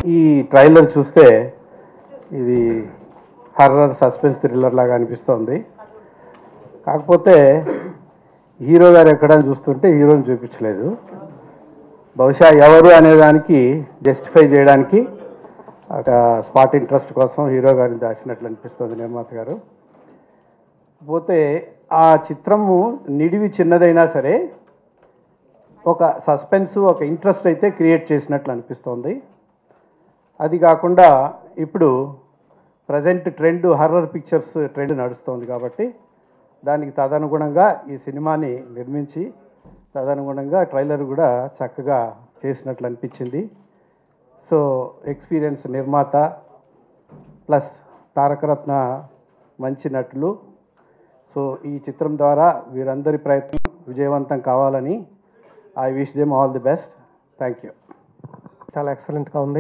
ఈ ట్రైలర్ చూస్తే ఇది హర్రర్ సస్పెన్స్ థ్రిల్లర్ లాగా అనిపిస్తోంది కాకపోతే హీరో గారు ఎక్కడని చూస్తుంటే హీరోని చూపించలేదు బహుశా ఎవరు అనే దానికి జస్టిఫై చేయడానికి ఒక స్పాట్ ఇంట్రెస్ట్ కోసం హీరో గారిని దాచినట్లు అనిపిస్తుంది నిర్మాత గారు పోతే ఆ చిత్రము నిడివి చిన్నదైనా సరే ఒక సస్పెన్స్ ఒక ఇంట్రెస్ట్ అయితే క్రియేట్ చేసినట్లు అనిపిస్తోంది అది కాకుండా ఇప్పుడు present trend horror pictures trend నడుస్తోంది కాబట్టి దానికి తదనుగుణంగా ఈ సినిమాని నిర్మించి తదనుగుణంగా ట్రైలర్ కూడా చక్కగా చేసినట్లు అనిపించింది సో ఎక్స్పీరియన్స్ నిర్మాత ప్లస్ తారకరత్న మంచి నటులు సో ఈ చిత్రం ద్వారా వీరందరి ప్రయత్నం విజయవంతం కావాలని I wish them all the best thank you చాలా ఎక్సలెంట్గా ఉంది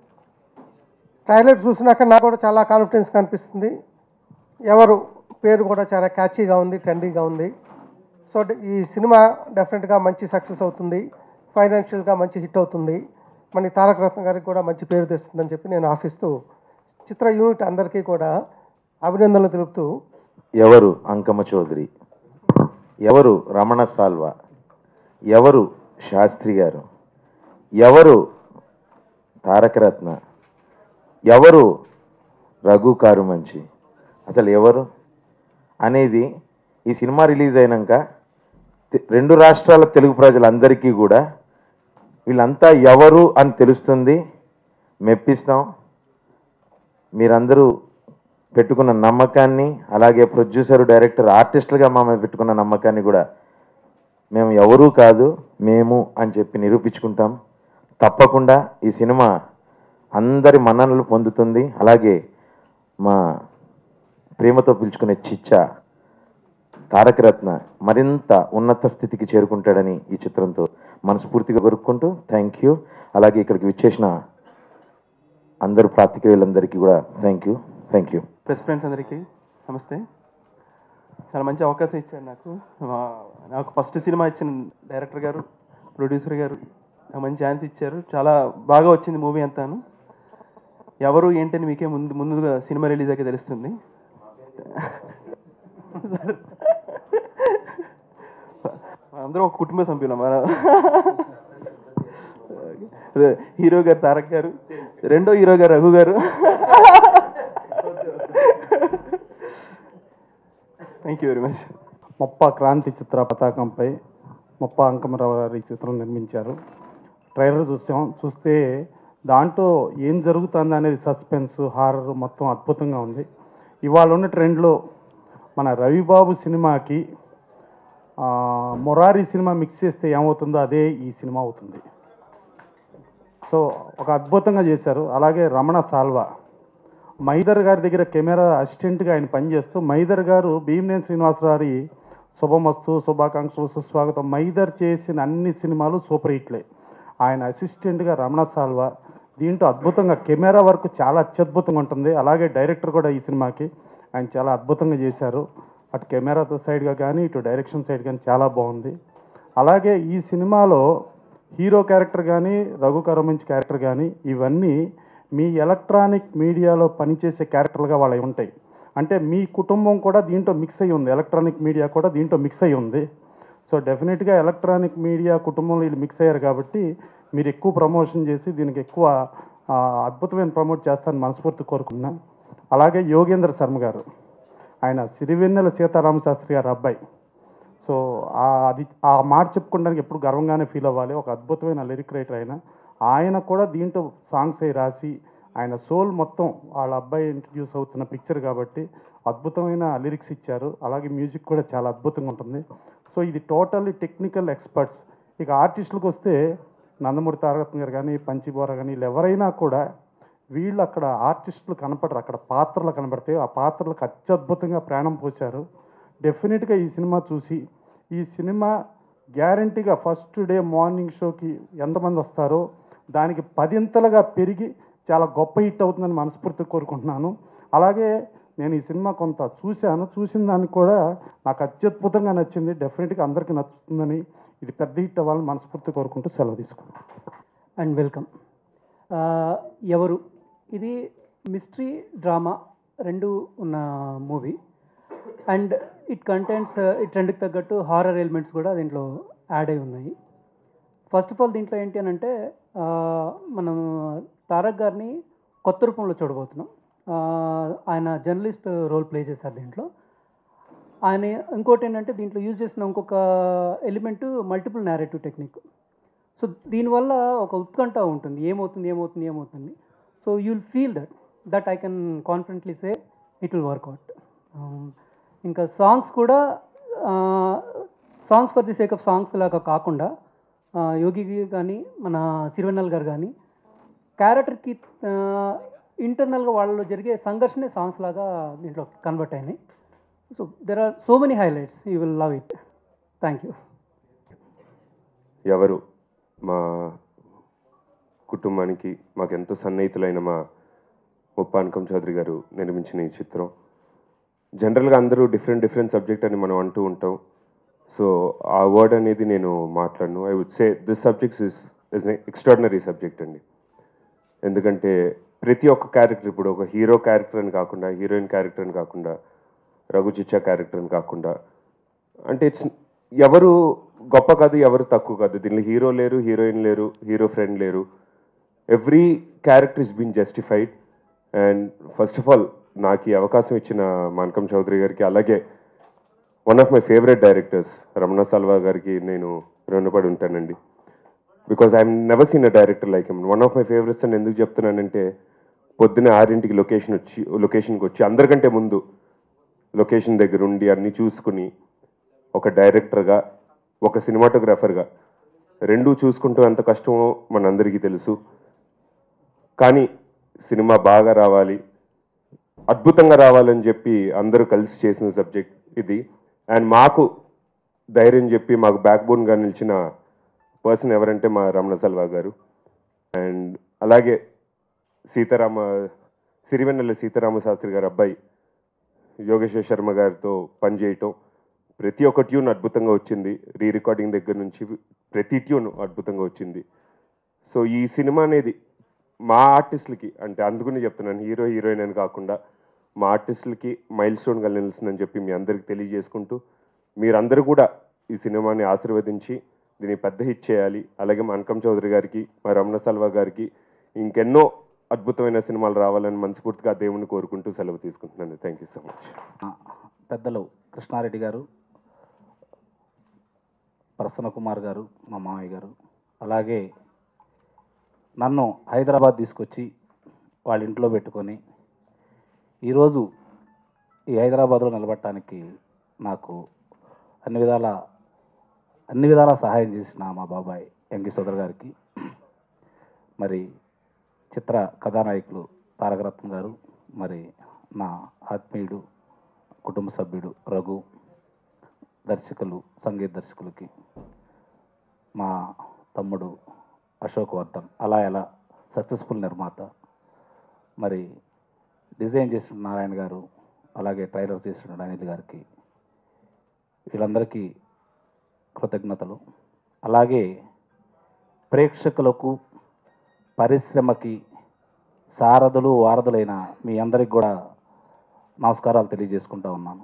ట్రైలర్ చూసినాక నాకు కూడా చాలా కాన్ఫిడెన్స్ కనిపిస్తుంది ఎవరు పేరు కూడా చాలా క్యాచీగా ఉంది ట్రెండీగా ఉంది సో డ- ఈ సినిమా డెఫినెట్గా మంచి సక్సెస్ అవుతుంది ఫైనాన్షియల్గా మంచి హిట్ అవుతుంది మన తారక రత్న గారికి కూడా మంచి పేరు తెస్తుందని చెప్పి నేను ఆశిస్తూ చిత్ర యూనిట్ అందరికీ కూడా అభినందనలు తెలుపుతూ ఎవరు అంకమ్మ చౌదరి ఎవరు రమణ సాల్వా ఎవరు శాస్త్రి గారు ఎవరు తారకరత్న ఎవరు రఘు కారుమంచి అసలు ఎవరు అనేది ఈ సినిమా రిలీజ్ అయినాక తె- రెండు రాష్ట్రాల తెలుగు ప్రజలందరికీ కూడా వీళ్ళంతా ఎవరు అని తెలుస్తుంది మెప్పిస్తాం మీరందరూ పెట్టుకున్న నమ్మకాన్ని అలాగే ప్రొడ్యూసర్ డైరెక్టర్ ఆర్టిస్టులుగా మా మీద పెట్టుకున్న నమ్మకాన్ని కూడా మేము ఎవరూ కాదు మేము అని చెప్పి నిరూపించుకుంటాం తప్పకుండా ఈ సినిమా అందరి మన్ననలు పొందుతుంది అలాగే మా ప్రేమతో పిలుచుకునే చిచ్చ తారకరత్న మరింత ఉన్నత స్థితికి చేరుకుంటాడని ఈ చిత్రంతో మనస్ఫూర్తిగా కోరుకుంటూ థ్యాంక్ యూ అలాగే ఇక్కడికి విచ్చేసిన అందరు పాత్రికేయులందరికీ కూడా thank you thank you press friends అందరికీ నమస్తే చాలా మంచి అవకాశం ఇచ్చారు నాకు మా- నాకు ఫస్ట్ సినిమా ఇచ్చిన డైరెక్టర్ గారు ప్రొడ్యూసర్ గారు నాకు మంచి ఛాన్స్ ఇచ్చారు చాలా బాగా వచ్చింది మూవీ అంతాను ఎవరు ఏంటని మీకే ముందు ముందుగా సినిమా రిలీజ్ అయ్యాక తెలుస్తుంది అందరూ ఒక కుటుంబ సభ్యులం మన అదే, హీరో గారు తారక్ గారు రెండో హీరో గారు రఘు గారు thank you very much Moppa Kranti Chitra పతాకంపై మొప్ప అంకమరావు గారి చిత్రం నిర్మించారు ట్రైలర్ చూసాం చూస్తే దాంట్లో ఏం జరుగుతుంది అనేది సస్పెన్స్ హారర్ మొత్తం అద్భుతంగా ఉంది ఇవాళ ఉన్న ట్రెండ్లో మన రవిబాబు సినిమాకి ఆ, మొరారి సినిమా మిక్స్ చేస్తే ఏమవుతుందో అదే ఈ సినిమా అవుతుంది సో ఒక అద్భుతంగా చేశారు అలాగే రమణ సాల్వా మైదర్ గారి దగ్గర కెమెరా అసిస్టెంట్గా ఆయన పనిచేస్తూ మైదర్ గారు భీమనేని శ్రీనివాసరావు శుభమస్తు శుభాకాంక్షలు సుస్వాగతం మైదర్ చేసిన అన్ని సినిమాలు సూపర్ హిట్లే ఆయన అసిస్టెంట్గా రమణ సాల్వా దీంట్లో అద్భుతంగా కెమెరా వర్క్ చాలా అత్యద్భుతంగా ఉంటుంది అలాగే డైరెక్టర్ కూడా ఈ సినిమాకి ఆయన చాలా అద్భుతంగా చేశారు అటు కెమెరా సైడ్గా కానీ ఇటు డైరెక్షన్ సైడ్ కానీ చాలా బాగుంది అలాగే ఈ సినిమాలో హీరో క్యారెక్టర్ కానీ రఘు కరమంచి క్యారెక్టర్ కానీ ఇవన్నీ మీ ఎలక్ట్రానిక్ మీడియాలో పనిచేసే క్యారెక్టర్లుగా వాళ్ళవి ఉంటాయి అంటే మీ కుటుంబం కూడా దీంట్లో మిక్స్ అయ్యి ఉంది ఎలక్ట్రానిక్ మీడియా కూడా దీంట్లో మిక్స్ అయ్యి ఉంది సో డెఫినెట్గా ఎలక్ట్రానిక్ మీడియా కుటుంబంలో వీళ్ళు మిక్స్ అయ్యారు కాబట్టి మీరు ఎక్కువ ప్రమోషన్ చేసి దీనికి ఎక్కువ ఆ, అద్భుతమైన ప్రమోట్ చేస్తారని మనస్ఫూర్తి కోరుకున్నా అలాగే యోగేంద్ర శర్మ గారు ఆయన సిరివెన్నెల సీతారామ శాస్త్రి గారు అబ్బాయి సో ఆ అది ఆ మాట చెప్పుకోవడానికి ఎప్పుడు గర్వంగానే ఫీల్ అవ్వాలి ఒక అద్భుతమైన లిరిక్ రైటర్ ఆయన ఆయన కూడా దీంట్లో సాంగ్స్ అయి రాసి ఆయన సోల్ మొత్తం వాళ్ళ అబ్బాయి ఇంట్రడ్యూస్ అవుతున్న పిక్చర్ కాబట్టి అద్భుతమైన లిరిక్స్ ఇచ్చారు అలాగే మ్యూజిక్ కూడా చాలా అద్భుతంగా ఉంటుంది సో ఇది టోటల్లీ టెక్నికల్ ఎక్స్పర్ట్స్ ఇక ఆర్టిస్టులకు వస్తే నందమూరి తారకరత్న గారు కానీ పంచిబోర కానీ వీళ్ళు ఎవరైనా కూడా వీళ్ళు అక్కడ ఆర్టిస్టులు కనపడరు అక్కడ పాత్రలు కనపడతాయి ఆ పాత్రలకు అత్యద్భుతంగా ప్రాణం పోశారు డెఫినెట్గా ఈ సినిమా చూసి ఈ సినిమా గ్యారంటీగా ఫస్ట్ డే మార్నింగ్ షోకి ఎంతమంది వస్తారో దానికి పదింతలుగా పెరిగి చాలా గొప్ప హిట్ అవుతుందని మనస్ఫూర్తిగా కోరుకుంటున్నాను అలాగే నేను ఈ సినిమా కొంత చూశాను చూసిన దానికి కూడా నాకు అత్యద్భుతంగా నచ్చింది డెఫినెట్గా అందరికీ నచ్చుతుందని ఇది పెద్ద హిట్ అవ్వాలని మనస్ఫూర్తి కోరుకుంటూ సెలవు తీసుకున్నాను అండ్ వెల్కమ్ ఆ, ఎవరు ఇది మిస్టరీ డ్రామా రెండు ఉన్న మూవీ అండ్ ఇట్ కంటెంట్స్ ఈ ట్రెండ్కి తగ్గట్టు హారర్ ఎలిమెంట్స్ కూడా దీంట్లో యాడ్ అయి ఉన్నాయి ఫస్ట్ ఆఫ్ ఆల్ దీంట్లో ఏంటి అని అంటే ఆ, మనం తారక్ గారిని కొత్త రూపంలో చూడబోతున్నాం ఆ, ఆయన జర్నలిస్ట్ రోల్ ప్లే చేశారు దీంట్లో ఆయన ఇంకోటి ఏంటంటే దీంట్లో యూజ్ చేసిన ఇంకొక element multiple narrative technique so దీనివల్ల ఒక ఉత్కంఠ ఉంటుంది ఏమవుతుంది ఏమవుతుంది ఏమవుతుంది so you will feel that that I can confidently say it will work out ఇంకా సాంగ్స్ కూడా songs for the sake of songs లాగా కాకుండా ఆ, యోగి కానీ మన సిరివెన్నెల్ గారు కానీ క్యారెక్టర్కి ఇంటర్నల్గా వాళ్ళలో జరిగే సంఘర్షణే సాంగ్స్ లాగా దీంట్లో కన్వర్ట్ అయినాయి so there are so many highlights you will love it thank you ఎవరు మా కుటుంబానికి మాకెంతో సన్నిహితులైన మా ముప్పానకం చౌదరి గారు నిర్మించిన ఈ చిత్రం జనరల్గా అందరూ డిఫరెంట్ డిఫరెంట్ సబ్జెక్ట్ అని మనం అంటూ ఉంటాం సో ఆ వర్డ్ అనేది నేను మాట్లాడను I would say this subjects is is extraordinary subject అండి ఎందుకంటే ప్రతి ఒక్క క్యారెక్టర్ ఇప్పుడు ఒక హీరో క్యారెక్టర్ అని కాకుండా హీరోయిన్ క్యారెక్టర్ అని కాకుండా రఘు చిచ్చా క్యారెక్టర్ అని కాకుండా అంటే ఇట్స్ ఎవరు గొప్ప కాదు ఎవరు తక్కువ కాదు దీనిలో హీరో లేరు హీరోయిన్ లేరు హీరో ఫ్రెండ్ లేరు every character is been justified and first of all నాకు ఈ అవకాశం ఇచ్చిన మానకం చౌదరి గారికి అలాగే one of my favourite directors Ramana Salva గారికి నేను రుణపడి ఉంటానండి because I'm never seen a director like him one of my favourites అని ఎందుకు చెప్తున్నానంటే పొద్దున్న ఆరింటికి లొకేషన్ వచ్చి లొకేషన్కి వచ్చి అందరికంటే ముందు లొకేషన్ దగ్గర ఉండి అన్ని చూసుకుని ఒక డైరెక్టర్గా ఒక సినిమాటోగ్రాఫర్గా రెండూ చూసుకుంటూ ఎంత కష్టమో మనందరికీ తెలుసు కానీ సినిమా బాగా రావాలి అద్భుతంగా రావాలని చెప్పి అందరూ కలిసి చేసిన సబ్జెక్ట్ ఇది అండ్ మాకు ధైర్యం చెప్పి మాకు బ్యాక్ బోన్గా నిలిచిన పర్సన్ ఎవరంటే మా రమణ సల్వా గారు అండ్ అలాగే సీతారామ సిరివెన్నెల సీతారామ శాస్త్రి గారు అబ్బాయి యోగేశ్వర శర్మ గారితో పనిచేయటం ప్రతి ఒక్క ట్యూన్ అద్భుతంగా వచ్చింది రీ రికార్డింగ్ దగ్గర నుంచి ప్రతి ట్యూన్ అద్భుతంగా వచ్చింది సో ఈ సినిమా అనేది మా ఆర్టిస్టులకి అంటే అందుకని చెప్తున్నాను హీరో హీరోయిన్ అని కాకుండా మా ఆర్టిస్టులకి మైల్ స్టోన్గా నిలుస్తుందని చెప్పి మీ అందరికి తెలియజేసుకుంటూ మీరందరూ కూడా ఈ సినిమాని ఆశీర్వదించి దీన్ని పెద్ద హిట్ చేయాలి అలాగే మా అంకం చౌదరి గారికి మా రమణ సల్వా గారికి ఇంకెన్నో అద్భుతమైన సినిమాలు రావాలని మనస్ఫూర్తిగా ఆ దేవుని కోరుకుంటూ సెలవు తీసుకుంటున్నాను థ్యాంక్ యూ సో మచ్ పెద్దలు కృష్ణారెడ్డి గారు ప్రసన్న కుమార్ గారు మా మామయ్య గారు అలాగే నన్ను హైదరాబాద్ తీసుకొచ్చి వాళ్ళ ఇంట్లో పెట్టుకొని ఈరోజు ఈ హైదరాబాద్లో నిలబడటానికి నాకు అన్ని విధాల అన్ని విధాల సహాయం చేసిన మా బాబాయ్ ఎంకి సోదర్ గారికి మరి చిత్ర కథానాయకులు తారకరత్న గారు మరి నా ఆత్మీయుడు కుటుంబ సభ్యుడు రఘు దర్శకులు సంగీత దర్శకులకి మా తమ్ముడు అశోక్ వర్ధన్ అలా ఎలా సక్సెస్ఫుల్ నిర్మాత మరి డిజైన్ చేసిన నారాయణ గారు అలాగే ట్రైలర్ చేసిన అనిల్ గారికి వీళ్ళందరికీ కృతజ్ఞతలు అలాగే ప్రేక్షకులకు పరిశ్రమకి సారథులు వారధులైన మీ అందరికి కూడా నమస్కారాలు తెలియజేసుకుంటా ఉన్నాను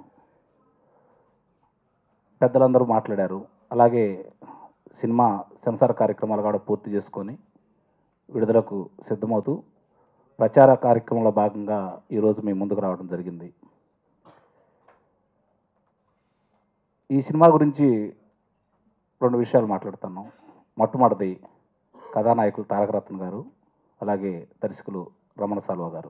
పెద్దలందరూ మాట్లాడారు అలాగే సినిమా సెన్సార్ కార్యక్రమాలు కూడా పూర్తి చేసుకొని విడుదలకు సిద్ధమవుతూ ప్రచార కార్యక్రమంలో భాగంగా ఈరోజు మీ ముందుకు రావడం జరిగింది ఈ సినిమా గురించి రెండు విషయాలు మాట్లాడుతున్నాం మొట్టమొదటిది కథానాయకులు తారకరత్న గారు అలాగే దర్శకులు రమణ సాల్వా గారు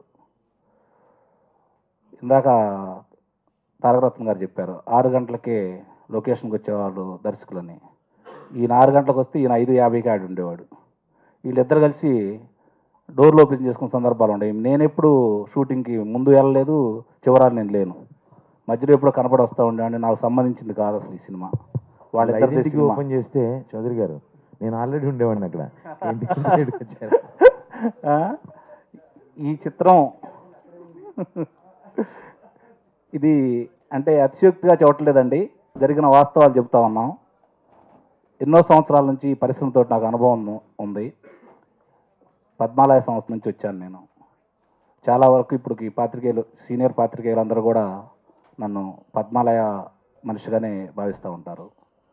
ఇందాక తారకరత్న గారు చెప్పారు ఆరు గంటలకే లొకేషన్కి వచ్చేవాళ్ళు దర్శకులని ఈయన ఆరు గంటలకు వస్తే ఈయన ఐదు యాభైకి ఆడి ఉండేవాడు వీళ్ళిద్దరు కలిసి డోర్లు ఓపెన్ చేసుకున్న సందర్భాలు ఉన్నాయి నేను ఎప్పుడు షూటింగ్కి ముందు వెళ్ళలేదు చివరాలు నేను లేను మధ్యలో ఎప్పుడో కనపడి వస్తూ ఉండేవాడిని నాకు సంబంధించింది కాదు అసలు ఈ సినిమా వాళ్ళిద్దరిది ఐదింటికి సినిమా. ఓపెన్ చేస్తే చౌదరి గారు నేను ఆల్రెడీ ఉండేవాడిని అక్కడ ఇంటికి ఇక్కడికి వచ్చారు. ఆ? ఈ చిత్రం ఇది అంటే అతిశయోక్తిగా చెప్పట్లేదండి జరిగిన వాస్తవాలు చెప్తా ఉన్నాం ఎన్నో సంవత్సరాల నుంచి ఈ పరిశ్రమతో నాకు అనుభవం ఉంది పద్మాలయ సంస్థ నుంచి వచ్చాను నేను చాలా వరకు ఇప్పుడు ఈ పాత్రికేయులు సీనియర్ పాత్రికేయులు అందరూ కూడా నన్ను పద్మాలయ మనిషిగానే భావిస్తూ ఉంటారు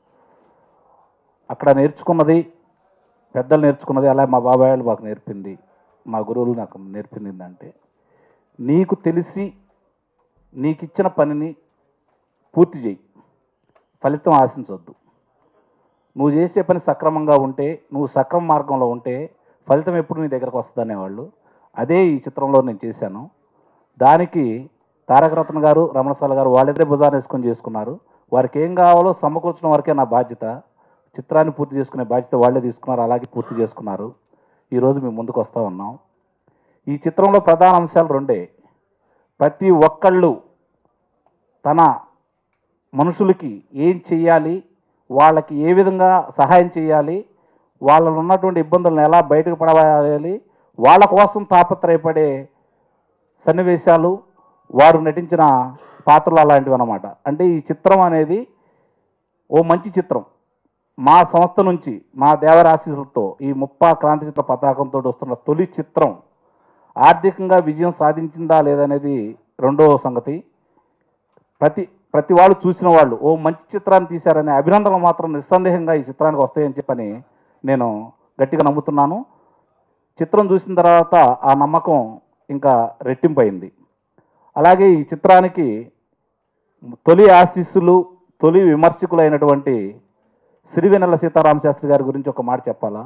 అక్కడ నేర్చుకున్నది పెద్దలు నేర్చుకున్నది అలా మా బాబాయ్ వాళ్ళు మాకు నేర్పింది మా గురువులు నాకు నేర్పింది ఏంటంటే నీకు తెలిసి నీకు ఇచ్చిన పనిని పూర్తి చేయి ఫలితం ఆశించవద్దు నువ్వు చేసే పని సక్రమంగా ఉంటే నువ్వు సక్రమ మార్గంలో ఉంటే ఫలితం ఎప్పుడు నీ దగ్గరకు వస్తుంది అనేవాళ్ళు అదే ఈ చిత్రంలో నేను చేశాను దానికి తారకరత్న గారు రమణసాల గారు వాళ్ళిద్దరే భుజాన్ని వేసుకొని చేసుకున్నారు వారికి ఏం కావాలో సమకూర్చడం వరకే నా బాధ్యత చిత్రాన్ని పూర్తి చేసుకునే బాధ్యత వాళ్ళే తీసుకున్నారు అలాగే పూర్తి చేసుకున్నారు ఈరోజు మేము ముందుకు వస్తూ ఉన్నాం ఈ చిత్రంలో ప్రధాన అంశాలు రెండే ప్రతి ఒక్కళ్ళు తన మనుషులకి ఏం చెయ్యాలి వాళ్ళకి ఏ విధంగా సహాయం చేయాలి వాళ్ళలో ఉన్నటువంటి ఇబ్బందులను ఎలా బయటకు పడవేయాలి వాళ్ళ కోసం తాపత్రయపడే సన్నివేశాలు వారు నటించిన పాత్రలు అలాంటివి అన్నమాట అంటే ఈ చిత్రం అనేది ఓ మంచి చిత్రం మా సంస్థ నుంచి మా దేవరాశిసులతో ఈ ముప్పా క్రాంతి చిత్ర పతాకంతో వస్తున్న తొలి చిత్రం ఆర్థికంగా విజయం సాధించిందా లేదనేది రెండవ సంగతి ప్రతి ప్రతి వాళ్ళు చూసిన వాళ్ళు ఓ మంచి చిత్రాన్ని తీశారనే అభినందనలు మాత్రం నిస్సందేహంగా ఈ చిత్రానికి వస్తాయని చెప్పని నేను గట్టిగా నమ్ముతున్నాను చిత్రం చూసిన తర్వాత ఆ నమ్మకం ఇంకా రెట్టింపైంది అలాగే ఈ చిత్రానికి తొలి ఆశీస్సులు తొలి విమర్శకులైనటువంటి సిరివెన్నెల సీతారామ శాస్త్రి గారి గురించి ఒక మాట చెప్పాలా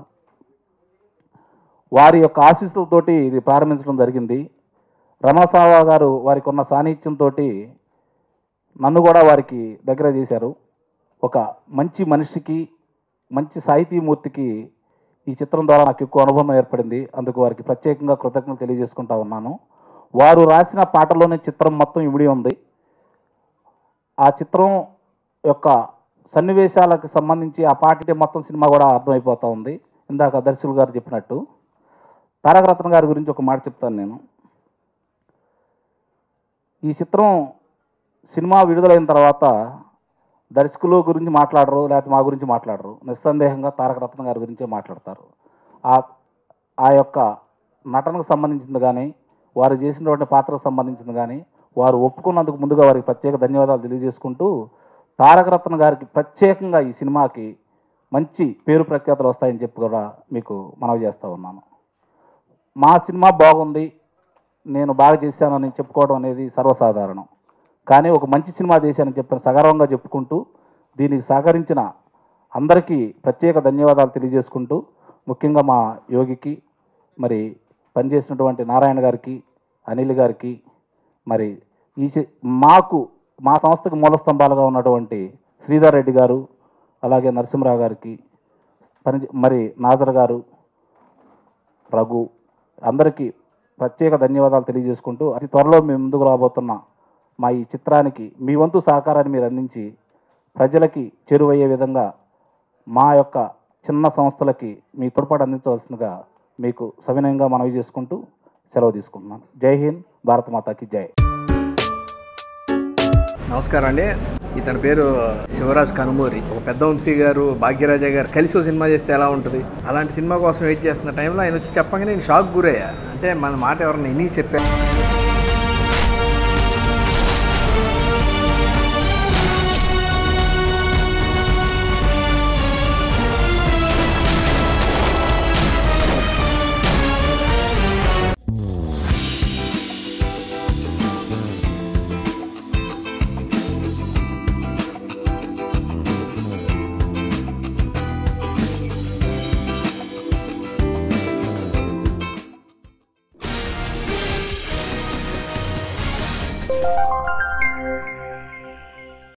వారి యొక్క ఆశీస్సులతోటి ఇది ప్రారంభించడం జరిగింది రమణసావ గారు వారికి ఉన్న సాన్నిధ్యంతో నన్ను కూడా వారికి దగ్గర చేశారు ఒక మంచి మనిషికి మంచి సాహితీమూర్తికి ఈ చిత్రం ద్వారా నాకు ఎక్కువ అనుబంధం ఏర్పడింది అందుకు వారికి ప్రత్యేకంగా కృతజ్ఞతలు తెలియజేసుకుంటా ఉన్నాను వారు రాసిన పాటలోనే చిత్రం మొత్తం ఇమిడి ఉంది ఆ చిత్రం యొక్క సన్నివేశాలకు సంబంధించి ఆ పాట మొత్తం సినిమా కూడా అర్థమైపోతూ ఉంది ఇందాక దర్శకులు గారు చెప్పినట్టు తారకరత్న గారి గురించి ఒక మాట చెప్తాను నేను ఈ చిత్రం సినిమా విడుదలైన తర్వాత దర్శకులు గురించి మాట్లాడరు లేకపోతే మా గురించి మాట్లాడరు నిస్సందేహంగా తారకరత్న గారి గురించే మాట్లాడతారు ఆ ఆ యొక్క నటనకు సంబంధించింది కానీ వారు చేసినటువంటి పాత్రకు సంబంధించింది కానీ వారు ఒప్పుకున్నందుకు ముందుగా వారికి ప్రత్యేక ధన్యవాదాలు తెలియజేసుకుంటూ తారకరత్న గారికి ప్రత్యేకంగా ఈ సినిమాకి మంచి పేరు ప్రఖ్యాతులు వస్తాయని చెప్పి కూడా మీకు మనవి చేస్తూ ఉన్నాను మా సినిమా బాగుంది నేను బాగా చేశానని చెప్పుకోవడం అనేది సర్వసాధారణం కానీ ఒక మంచి సినిమా చేశానని చెప్పిన సగర్వంగా చెప్పుకుంటూ దీనికి సహకరించిన అందరికీ ప్రత్యేక ధన్యవాదాలు తెలియజేసుకుంటూ ముఖ్యంగా మా యోగికి మరి పనిచేసినటువంటి నారాయణ గారికి అనిల్ గారికి మరి ఈ చి- మాకు మా సంస్థకు మూల స్తంభాలుగా ఉన్నటువంటి శ్రీధర్ రెడ్డి గారు అలాగే నరసింహరావు గారికి పని మరి నాజర్ గారు రఘు అందరికీ ప్రత్యేక ధన్యవాదాలు తెలియజేసుకుంటూ అతి త్వరలో మేము ముందుకు రాబోతున్న మా ఈ చిత్రానికి మీ వంతు సహకారాన్ని మీరు అందించి ప్రజలకి చేరువయ్యే విధంగా మా యొక్క చిన్న సంస్థలకి మీ తోడ్పాటు అందించవలసిందిగా మీకు సవినయంగా మనవి చేసుకుంటూ సెలవు తీసుకుంటున్నాను జై హింద్ భారత మాతాకి జై నమస్కారం అండి ఇతని పేరు శివరాజ్ కనుమూరి ఒక పెద్ద వంశీ గారు భాగ్యరాజా గారు కలిసి ఒక సినిమా చేస్తే ఎలా ఉంటుంది అలాంటి సినిమా కోసం వెయిట్ చేస్తున్న టైంలో ఆయన వచ్చి చెప్పగానే నేను షాక్ గురయ్యా అంటే మన మాట ఎవరన్నా ఇన్ని చెప్పారు